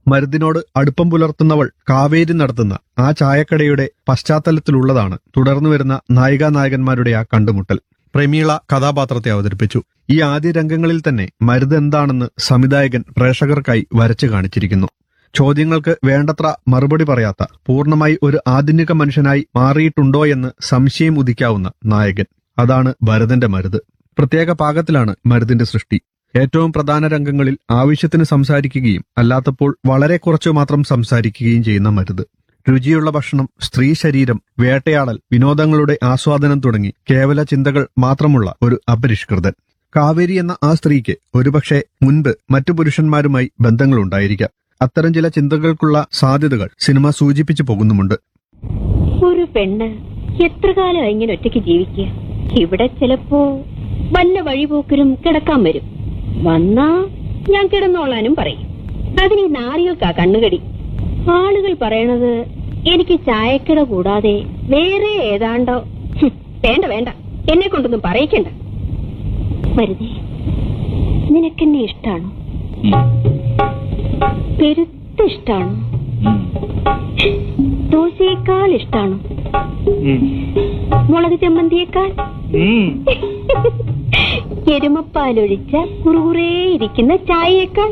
മരുതിനോട് അടുപ്പം പുലർത്തുന്നവൾ കാവേരി നടത്തുന്ന ആ ചായക്കടയുടെ പശ്ചാത്തലത്തിലുള്ളതാണ് തുടർന്നു വരുന്ന നായികാ നായകന്മാരുടെ ആ കണ്ടുമുട്ടൽ പ്രമീള കഥാപാത്രത്തെ അവതരിപ്പിച്ചു ഈ ആദ്യ രംഗങ്ങളിൽ തന്നെ മരുത് എന്താണെന്ന് സംവിധായകൻ പ്രേക്ഷകർക്കായി വരച്ചു കാണിച്ചിരിക്കുന്നു ചോദ്യങ്ങൾക്ക് വേണ്ടത്ര മറുപടി പറയാത്ത പൂർണ്ണമായി ഒരു ആധുനിക മനുഷ്യനായി മാറിയിട്ടുണ്ടോ എന്ന് സംശയം ഉദിക്കാവുന്ന നായകൻ അതാണ് ഭരതന്റെ മരുത് പ്രത്യേക പാകത്തിലാണ് മരുതിന്റെ സൃഷ്ടി ഏറ്റവും പ്രധാന രംഗങ്ങളിൽ ആവശ്യത്തിന് സംസാരിക്കുകയും അല്ലാത്തപ്പോൾ വളരെ കുറച്ചു മാത്രം സംസാരിക്കുകയും ചെയ്യുന്ന മരുത് രുചിയുള്ള ഭക്ഷണം സ്ത്രീ ശരീരം വേട്ടയാടൽ വിനോദങ്ങളുടെ ആസ്വാദനം തുടങ്ങി കേവല ചിന്തകൾ മാത്രമുള്ള ഒരു അപരിഷ്കൃതൻ കാവേരി എന്ന ആ സ്ത്രീക്ക് ഒരുപക്ഷെ മുൻപ് മറ്റു പുരുഷന്മാരുമായി ബന്ധങ്ങളുണ്ടായിരിക്കാം അത്തരം ചില ചിന്തകൾക്കുള്ള സാധ്യതകൾ സിനിമ സൂചിപ്പിച്ചു പോകുന്നുമുണ്ട് ഒരു പെണ്ണ് എത്ര കാലം ഇങ്ങനെ ഒറ്റയ്ക്ക് ജീവിക്കുക ഇവിടെ ചിലപ്പോ വല്ല വഴിപോക്കരും കിടക്കാൻ വരും വന്നാ ഞാൻ കിടന്നോളാനും പറയും അതിന് ഈ നാരികൾക്കാ കണ്ണുകടി ആളുകൾ പറയണത് എനിക്ക് ചായക്കട കൂടാതെ വേറെ ഏതാണ്ടോ ഹും, വേണ്ട വേണ്ട എന്നെ കൊണ്ടൊന്നും പറയിക്കണ്ട മരുതേ നിനക്കെന്നെ ഇഷ്ടാണോ പെരുത്ത ഇഷ്ടാണോ ദോശയേക്കാൾ ഇഷ്ടാണോ മുളക് ചമ്മന്തിയേക്കാൾ എരുമപ്പാലൊഴിച്ച കുറുകുറേ ഇരിക്കുന്ന ചായയേക്കാൾ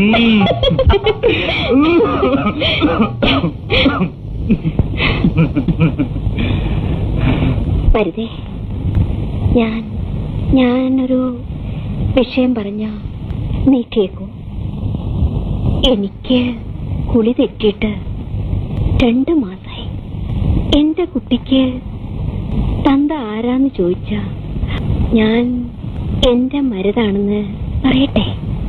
വരുതേ ഞാൻ ഞാനൊരു വിഷയം പറഞ്ഞ നീ കേക്കൂ എനിക്ക് കുളി തെറ്റിയിട്ട് രണ്ടു മാസായി എന്റെ കുട്ടിക്ക് തന്ത ആരാന്ന് ചോദിച്ച ഞാൻ എന്റെ മരുതാണെന്ന് പറയട്ടെ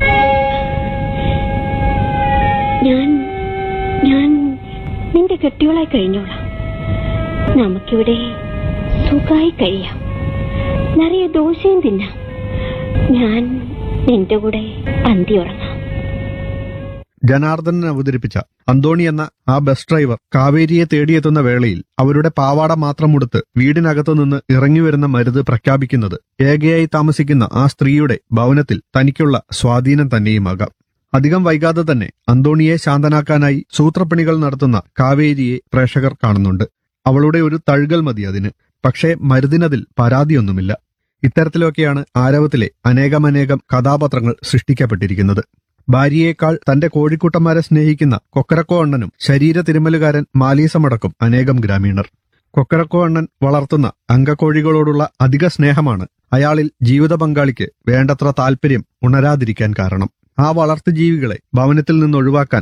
ഞാൻ ഞാൻ നിന്റെ കെട്ടിയോളായി കഴിഞ്ഞോളാം നമുക്കിവിടെ സുഖമായി കഴിയാം നിറയെ ദോശയും തിന്നാം ഞാൻ നിന്റെ കൂടെ അന്തി ഉറങ്ങാം ജനാർദ്ദനൻ അവതരിപ്പിച്ച അന്തോണി എന്ന ആ ബസ് ഡ്രൈവർ കാവേരിയെ തേടിയെത്തുന്ന വേളയിൽ അവരുടെ പാവാട മാത്രം ഉടുത്ത് വീടിനകത്തു നിന്ന് ഇറങ്ങിവരുന്ന മരുത് പ്രഖ്യാപിക്കുന്നത് ഏകയായി താമസിക്കുന്ന ആ സ്ത്രീയുടെ ഭവനത്തിൽ തനിക്കുള്ള സ്വാധീനം തന്നെയുമാകാം അധികം വൈകാതെ തന്നെ അന്തോണിയെ ശാന്തനാക്കാനായി സൂത്രപ്പണികൾ നടത്തുന്ന കാവേരിയെ പ്രേക്ഷകർ കാണുന്നുണ്ട് അവളുടെ ഒരു തഴുകൽ മതി അതിന് പക്ഷേ മരുതിനതിൽ പരാതിയൊന്നുമില്ല ഇത്തരത്തിലൊക്കെയാണ് ആരവത്തിലെ അനേകമനേകം കഥാപാത്രങ്ങൾ സൃഷ്ടിക്കപ്പെട്ടിരിക്കുന്നത് ഭാര്യയേക്കാൾ തന്റെ കോഴിക്കുട്ടന്മാരെ സ്നേഹിക്കുന്ന കൊക്കരക്കോ അണ്ണനും ശരീര തിരുമലുകാരൻ മാലീസമടക്കം അനേകം ഗ്രാമീണർ കൊക്കരക്കോ അണ്ണൻ വളർത്തുന്ന അങ്കക്കോഴികളോടുള്ള അധിക സ്നേഹമാണ് അയാളിൽ ജീവിത പങ്കാളിക്ക് വേണ്ടത്ര താല്പര്യം ഉണരാതിരിക്കാൻ കാരണം ആ വളർത്തുജീവികളെ ഭവനത്തിൽ നിന്ന് ഒഴിവാക്കാൻ